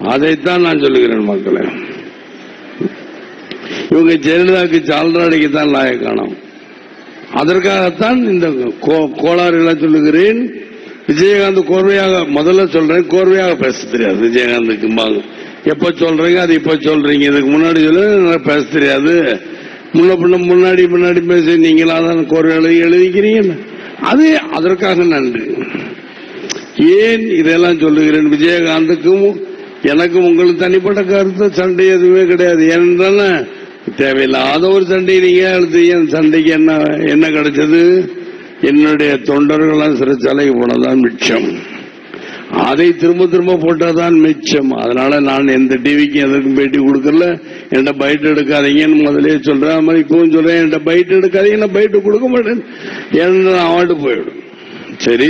அதைத்தான் நான் சொல்லுகிறேன் மக்களே இவங்க ஜெயலலிதாவுக்கு சால்ராடிக்கு தான் லாய காணும் அதற்காகத்தான் இந்த கோ- கோளாறுகளை சொல்லுகிறேன் விஜயகாந்த் கோர்வையாக முதல்ல சொல்றேன் கோர்வையாக பேச தெரியாது விஜயகாந்துக்கு எப்ப சொல்றீங்க அது இப்ப சொல்றீங்க இதுக்கு முன்னாடி சொல்லு எனக்கு பேச தெரியாது முன்ன பின்ன முன்னாடி முன்னாடி பேசி நீங்களா தான் கோர்வை எழுதி எழுதிக்கிறீங்க அது அதற்காக நன்றி ஏன் இதெல்லாம் சொல்லுகிறேன் விஜயகாந்துக்கும் எனக்கும் உங்களுக்கு தனிப்பட்ட கருத்து சண்டை எதுவுமே கிடையாது ஏனென்றால் தேவையில்லாத ஒரு சண்டை நீங்க எழுத்தீங்க அந்த சண்டைக்கு என்ன என்ன கிடைச்சது என்னுடைய தொண்டர்கள்லாம் சிறைச்சாலைக்கு போனதான் மிச்சம் அதை திரும்ப திரும்ப போட்டதான் மிச்சம் அதனால நான் எந்த டிவிக்கு எதற்கும் பேட்டி கொடுக்கல என்கிட்ட பைட் எடுக்காதீங்கன்னு முதலே சொல்றேன் அது மாதிரி இப்பவும் சொல்றேன் என்கிட்ட பைட் எடுக்காதீங்க நான் பைட் கொடுக்க மாட்டேன் ஏன்னா அவார்டு போயிடும் சரி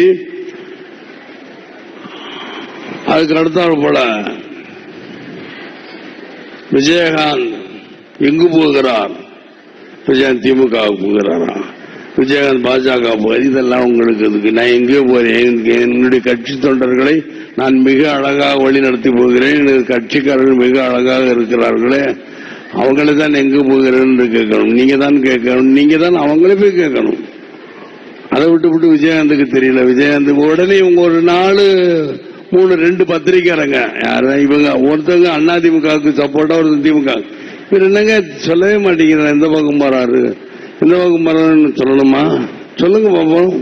அதுக்கு அடுத்தால் போல விஜயகாந்த் எங்கு போகிறார் விஜயகாந்த் திமுக போகிறாரா விஜயகாந்த் பாஜக போகிறார் இதெல்லாம் உங்களுக்கு இதுக்கு நான் எங்கே போறேன் எனக்கு என்னுடைய கட்சி தொண்டர்களை நான் மிக அழகாக வழி நடத்தி போகிறேன் எனது கட்சிக்காரர்கள் மிக அழகாக இருக்கிறார்களே அவங்களை தான் எங்கு போகிறேன் என்று கேட்கணும் நீங்க தான் கேட்கணும் நீங்க தான் அவங்களே போய் கேட்கணும் அதை விட்டு விட்டு விஜயகாந்துக்கு தெரியல விஜயகாந்த் உடனே இவங்க ஒரு நாலு மூணு ரெண்டு பத்திரிக்கையாரங்க யாரு இவங்க ஒருத்தவங்க அண்ணா திமுகவுக்கு சப்போர்ட்டா ஒரு திமுக இவர் என்னங்க சொல்லவே மாட்டேங்கிறார் எந்த பக்கம் போறாரு எந்த பக்கம் போறாருன்னு சொல்லணுமா சொல்லுங்க பாப்போம்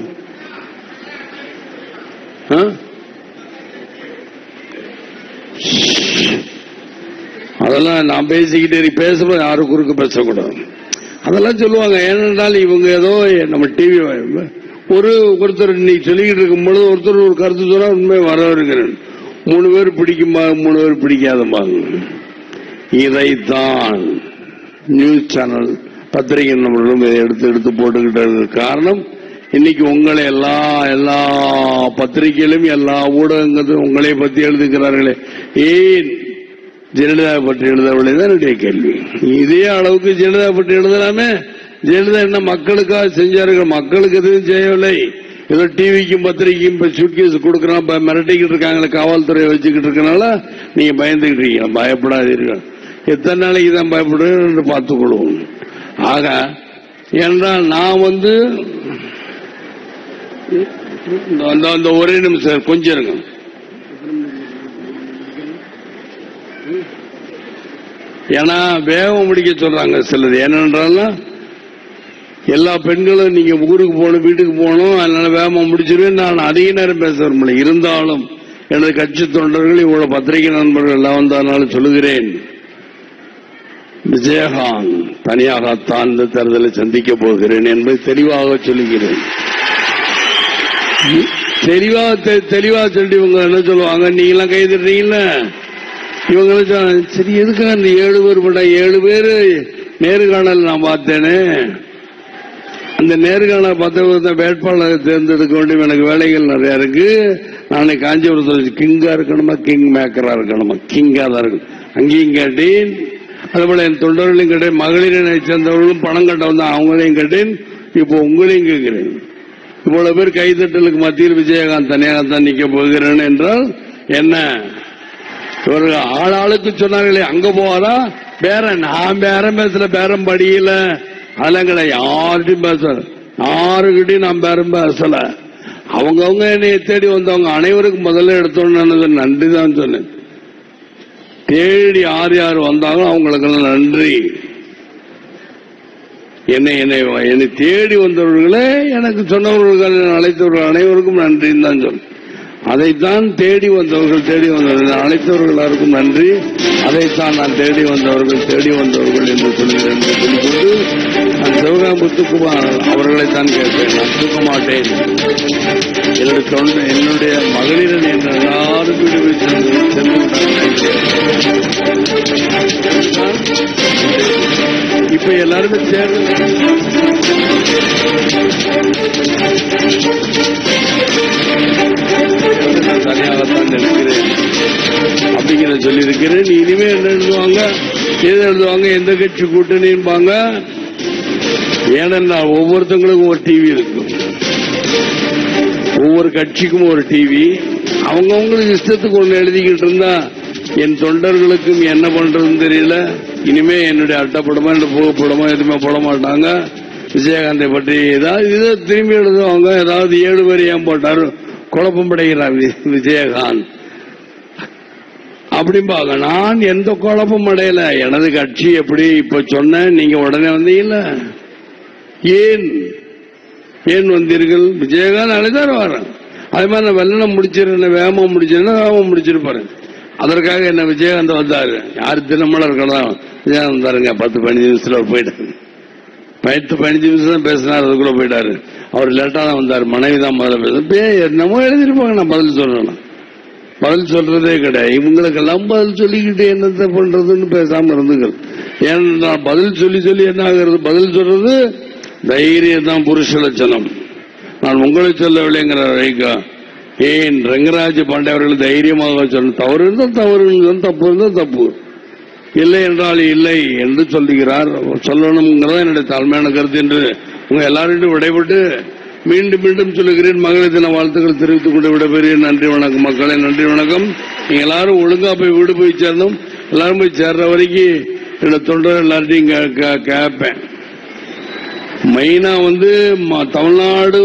ஆ? அதெல்லாம் நான் பேசிக்கிட்டே இரு- பேசும்போது யாரும் குறுக்க பேசக்கூடாது அதெல்லாம் சொல்லுவாங்க ஏனென்றால் இவங்க ஏதோ நம்ம டிவி ஒரு ஒருத்தர் நீ சொல்லிக்கிட்டு இருக்கும் பொழுது ஒருத்தர் ஒரு கருத்து சொன்னா உண்மை வரவேற்கிறேன் மூணு பேர் பிடிக்குமா மூணு பேர் பிடிக்காதம்பாங்க இதைத்தான் நியூஸ் சேனல் பத்திரிகை நம்மளும் இதை எடுத்து எடுத்து போட்டுக்கிட்டது காரணம் இன்னைக்கு உங்களை எல்லா எல்லா பத்திரிகையிலும் எல்லா ஊடகங்களும் உங்களை பத்தி எழுதுகிறார்களே ஏன் ஜெயலலிதா பற்றி எழுதவில்லை தான் என்னுடைய கேள்வி இதே அளவுக்கு ஜெயலலிதா பற்றி எழுதலாமே ஜெயலலிதா என்ன மக்களுக்காக செஞ்சார்கள் மக்களுக்கு எதுவும் செய்யவில்லை ஏதோ டிவிக்கும் பத்திரிகைக்கும் இப்ப சூட்கேஸ் கொடுக்கறான் இப்ப மிரட்டிக்கிட்டு இருக்காங்களே காவல்துறையை வச்சுக்கிட்டு இருக்கனால நீங்க பயந்துகிட்டு இருக்கீங்க பயப்படாதீர்கள் எத்தனை நாளைக்கு தான் பயப்படுறோம் என்று பார்த்துக் கொள்வோம் ஆக என்றால் நான் வந்து இந்த- அந்த அந்த ஒரே நிமிஷம் கொஞ்சம் இருங்க ஏன்னா வேகம் முடிக்க சொல்றாங்க சிலது என்னன்றாலும் எல்லா பெண்களும் நீங்க ஊருக்கு போகணும் வீட்டுக்கு போகணும் அதனால வேகமா முடிச்சிருவேன் நான் அதிக நேரம் பேச விரும்பல இருந்தாலும் எனது கட்சி தொண்டர்கள் இவ்வளவு பத்திரிகை நண்பர்கள் எல்லாம் வந்ததனால சொல்லுகிறேன் விஜயகாந்த் தனியாகத்தான் இந்த தேர்தலை சந்திக்க போகிறேன் என்பதை தெளிவாக சொல்லுகிறேன் தெளிவா தெ- தெளிவா சொல்லி இவங்க என்ன சொல்லுவாங்க நீங்க எல்லாம் கைதிடுறீங்கல்ல இவங்க என்ன சொல்றாங்க, சரி எதுக்கு அந்த ஏழு பேர் பட்ட ஏழு பேரு நேர்காணல் நான் பார்த்தேனே அந்த நேர்காணல் பார்த்த வேட்பாளரை தேர்ந்தெடுக்க வேண்டிய எனக்கு வேலைகள் நிறைய இருக்கு நானே காஞ்சிபுரத்தில் கிங்கா இருக்கணுமா கிங் மேக்கரா இருக்கணுமா கிங்கா தான் இருக்கணும் அங்கேயும் கேட்டேன் அதுபோல என் தொண்டர்களையும் கேட்டேன் மகளிரை சேர்ந்தவர்களும் பணம் கட்ட வந்தா அவங்களையும் கேட்டேன் இப்போ உங்களையும் கேட்கிறேன் இவ்வளவு பேர் கைதட்டலுக்கு மத்தியில் விஜயகாந்த் தனியாக தான் நிக்க போகிறேன் என்றால் என்ன இவர்கள் ஆள் ஆளுக்கு சொன்னார்களே அங்க போவாரா வேற நான் பேரம் பேசல பேரம் படியல அதெல்லாம் கிடையாது யார்கிட்டையும் பேசல யாருக்கிட்டையும் நான் பேரம் பேசல அவங்கவுங்க என்னை தேடி வந்தவங்க அனைவருக்கும் முதல்ல எடுத்தோன்னு நன்றி தான் சொன்னேன் தேடி யார் யார் வந்தாங்களோ அவங்களுக்கெல்லாம் நன்றி என்னை என்னை என்னை தேடி வந்தவர்களே எனக்கு சொன்னவர்கள் அழைத்தவர்கள் அனைவருக்கும் நன்றின்னு தான் சொன்னேன் அதைத்தான் தேடி வந்தவர்கள் தேடி வந்தவர்கள் அழைத்தவர்கள் எல்லாருக்கும் நன்றி அதைத்தான் நான் தேடி வந்தவர்கள் தேடி வந்தவர்கள் என்று சொல்கிறேன் என்று சொல்லிக்கொண்டு நான் சிவகாம்புத்துக்குமார் அவர்களைத்தான் கேட்பேன் நான் தூக்க மாட்டேன் என்னுடைய தொண்டை என்னுடைய மகளிரன் என்ற எல்லாரும் வீடு போய் சென்று சென்று விட்டார்கள். இப்ப எல்லாருமே சேர்ந்து நான் தனியாகத்தான் நிற்கிறேன் அப்படிங்கிற சொல்லியிருக்கிறேன் இனிமே என்ன எழுதுவாங்க எது எழுதுவாங்க எந்த கட்சி கூட்டணிம்பாங்க ஏனென்னா ஒவ்வொருத்தங்களுக்கும் ஒரு டிவி இருக்கும் ஒவ்வொரு கட்சிக்கும் ஒரு டிவி அவங்கவுங்களுக்கு இஷ்டத்துக்கு ஒண்ணு எழுதிக்கிட்டு இருந்தா என் தொண்டர்களுக்கும் என்ன பண்றதுன்னு தெரியல இனிமே என்னுடைய அட்டப்படமா இந்த புகைப்படமா எதுவுமே போட மாட்டாங்க விஜயகாந்தை பற்றி ஏதாவது இதை திரும்பி எழுதுவாங்க ஏதாவது ஏழு பேர் ஏன் போட்டாரு குழப்பம் அடைகிறார் வி- விஜயகாந்த் அப்படிம்பாங்க நான் எந்த குழப்பம் அடையல எனது கட்சி எப்படி இப்ப சொன்னேன் நீங்க உடனே வந்தீங்கல்ல ஏன் ஏன் வந்தீர்கள் விஜயகாந்த் அழைத்தார் வரேன் அதே மாதிரி நான் வெள்ளனம் முடிச்சிருந்தேன் வேகமா முடிச்சிருந்தேன் வேகமா முடிச்சிருப்பாரு அதற்காக என்ன விஜயகாந்த் வந்தாரு யார் தினமலர் இருக்கலாம் விஜயகாந்த் வந்தாருங்க பத்து பதினஞ்சு நிமிஷத்துல அவர் போயிட்டாரு பத்து பதினஞ்சு நிமிஷம் தான் பேசினார் அதுக்குள்ள போயிட்டாரு அவர் லேட்டா தான் வந்தார் மனைவி தான் முதல்ல பேச பே என்னமோ எழுதிருப்பாங்க நான் பதில் சொல்லணும் பதில் சொல்றதே கிடையாது இவங்களுக்கெல்லாம் பதில் சொல்லிக்கிட்டு என்னத்தை பண்றதுன்னு பேசாம இருந்துங்கள் ஏன்னா பதில் சொல்லி சொல்லி என்ன ஆகுறது பதில் சொல்றது தைரியம் தான் புருஷ லட்சணம் நான் உங்களை சொல்லவில்லைங்கிற வைக்கா ஏன் ரங்கராஜ் பாண்டே அவர்கள் தைரியமாக சொன்ன தவறு இருந்தால் தவறு இருந்தால் தப்பு இருந்தால் தப்பு இல்லை என்றால் இல்லை என்று சொல்லுகிறார் சொல்லணுங்கிறதா என்னுடைய தாழ்மையான கருத்து என்று உங்க எல்லாரிடம் விடைபட்டு மீண்டும் மீண்டும் சொல்லுகிறேன் மகளிர் தின வாழ்த்துக்கள் தெரிவித்துக் கொண்டு விடைபெறுகிறேன் நன்றி வணக்கம் மக்களே நன்றி வணக்கம் நீங்க எல்லாரும் ஒழுங்கா போய் வீடு போய் சேரணும் எல்லாரும் போய் சேர்ற வரைக்கும் என்னோட தொண்டர் எல்லார்ட்டையும் கே- கே- கேட்பேன் மெயினா வந்து ம- தமிழ்நாடு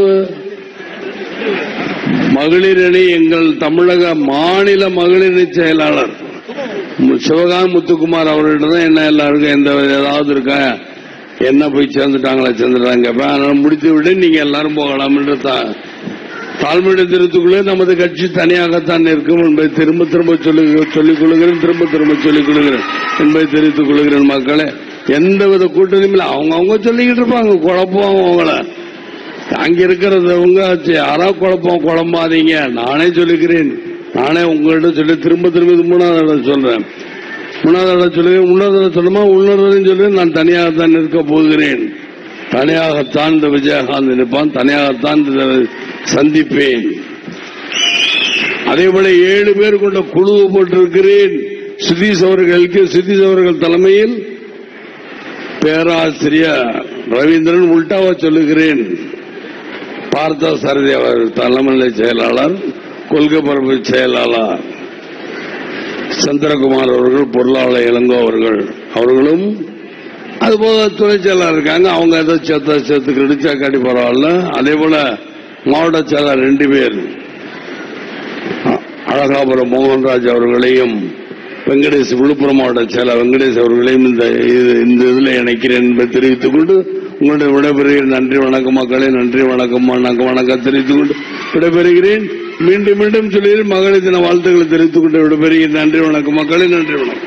மகளிர் அணி எங்கள் தமிழக மாநில மகளிர் அணி செயலாளர் மு- சிவகாந்த் முத்துக்குமார் அவர்கிட்ட தான் என்ன எல்லாருக்கும் எந்த ஏதாவது இருக்கா என்ன போய் சேர்ந்துட்டாங்களா சேர்ந்துட்டாங்க கேட்பேன் அதனால முடித்து விட நீங்க எல்லாரும் போகலாம் என்று தா- தாழ்மையுடைய திருத்துக்குள்ளே நமது கட்சி தனியாகத்தான் இருக்கும் என்பதை திரும்ப திரும்ப சொல்லி சொல்லிக் கொள்கிறேன் திரும்ப திரும்ப சொல்லிக் கொள்கிறேன் என்பதை தெரிவித்துக் கொள்கிறேன் மக்களே எந்தவித கூட்டணியும் இல்லை அவங்க அவங்க சொல்லிக்கிட்டு இருப்பாங்க குழப்பம் அவங்கள அங்க இருக்கிறவங்க யாரா குழப்பம் குழம்பாதீங்க நானே சொல்லிக்கிறேன் நானே உங்கள்கிட்ட சொல்லி திரும்ப திரும்ப இது மூணாவது தடவை சொல்றேன் மூணாவது தடவை சொல்லுகிறேன் முன்னாவது தடவை சொல்லுமா உள்ளதையும் சொல்லி நான் தனியாகத்தான் நிற்க போகிறேன் தனியாகத்தான் இந்த விஜயகாந்த் நிற்பான் தனியாகத்தான் இதை சந்திப்பேன் அதே போல ஏழு பேர் கொண்ட குழுவு போட்டிருக்கிறேன் சுதீஷ் அவர்களுக்கு சுதீஷ் அவர்கள் தலைமையில் பேராசிரியர் ரவீந்திரன் உல்டாவா சொல்லுகிறேன் பார்த்தா சாரதி அவர் தலைமை செயலாளர் கொள்கை பரப்பு செயலாளர் சந்திரகுமார் அவர்கள் பொருளாளர் இளங்கோ அவர்கள் அவர்களும் அதுபோல துணை செயலாளர் இருக்காங்க அவங்க ஏதோ சேர்த்தா சேர்த்து கிடைச்சா காட்டி பரவாயில்ல அதே போல மாவட்ட செயலாளர் ரெண்டு பேர் அ- அழகாபுரம் மோகன்ராஜ் அவர்களையும் வெங்கடேஷ் விழுப்புரம் மாவட்ட செயலர் வெங்கடேஷ் அவர்களையும் இந்த இது- இந்த இதில் இணைக்கிறேன் என்பதை தெரிவித்துக் கொண்டு உங்களுடைய விடைபெறுகிறேன் நன்றி வணக்கம் மக்களே நன்றி வணக்கம் வணக்கம் வணக்கம் தெரிவித்துக் கொண்டு விடைபெறுகிறேன் மீண்டும் மீண்டும் சொல்லி மகளிர் தின வாழ்த்துக்களை தெரிவித்துக் கொண்டு விடைபெறுகிறேன் நன்றி வணக்கம் மக்களே நன்றி வணக்கம்